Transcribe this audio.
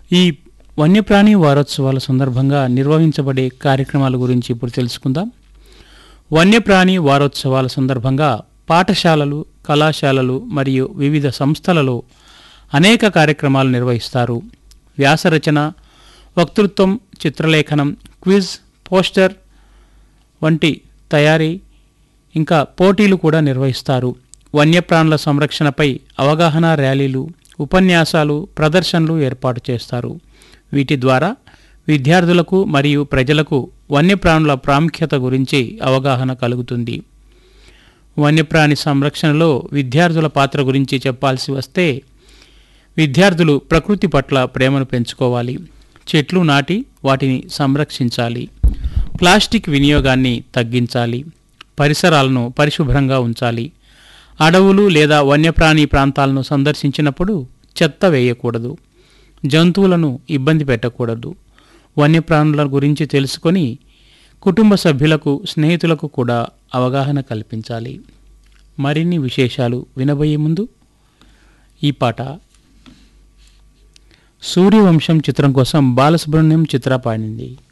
ఈ వన్యప్రాణి వారోత్సవాల సందర్భంగా నిర్వహించబడే కార్యక్రమాల గురించి ఇప్పుడు తెలుసుకుందాం వన్యప్రాణి వారోత్సవాల సందర్భంగా పాఠశాలలు కళాశాలలు మరియు వివిధ సంస్థలలో అనేక కార్యక్రమాలు నిర్వహిస్తారు వ్యాసరచన వక్తృత్వం చిత్రలేఖనం క్విజ్ పోస్టర్ వంటి తయారీ ఇంకా పోటీలు కూడా నిర్వహిస్తారు వన్యప్రాణుల సంరక్షణపై అవగాహన ర్యాలీలు ఉపన్యాసాలు ప్రదర్శనలు ఏర్పాటు చేస్తారు వీటి ద్వారా విద్యార్థులకు మరియు ప్రజలకు వన్యప్రాణుల ప్రాముఖ్యత గురించి అవగాహన కలుగుతుంది వన్యప్రాణి సంరక్షణలో విద్యార్థుల పాత్ర గురించి చెప్పాల్సి వస్తే విద్యార్థులు ప్రకృతి పట్ల ప్రేమను పెంచుకోవాలి చెట్లు నాటి వాటిని సంరక్షించాలి ప్లాస్టిక్ వినియోగాన్ని తగ్గించాలి పరిసరాలను పరిశుభ్రంగా ఉంచాలి అడవులు లేదా వన్యప్రాణి ప్రాంతాలను సందర్శించినప్పుడు చెత్త వేయకూడదు జంతువులను ఇబ్బంది పెట్టకూడదు వన్యప్రాణుల గురించి తెలుసుకొని కుటుంబ సభ్యులకు స్నేహితులకు కూడా అవగాహన కల్పించాలి మరిన్ని విశేషాలు వినబోయే ముందు ఈ పాట సూర్యవంశం చిత్రం కోసం బాలసుబ్రహ్మణ్యం చిత్ర పాడింది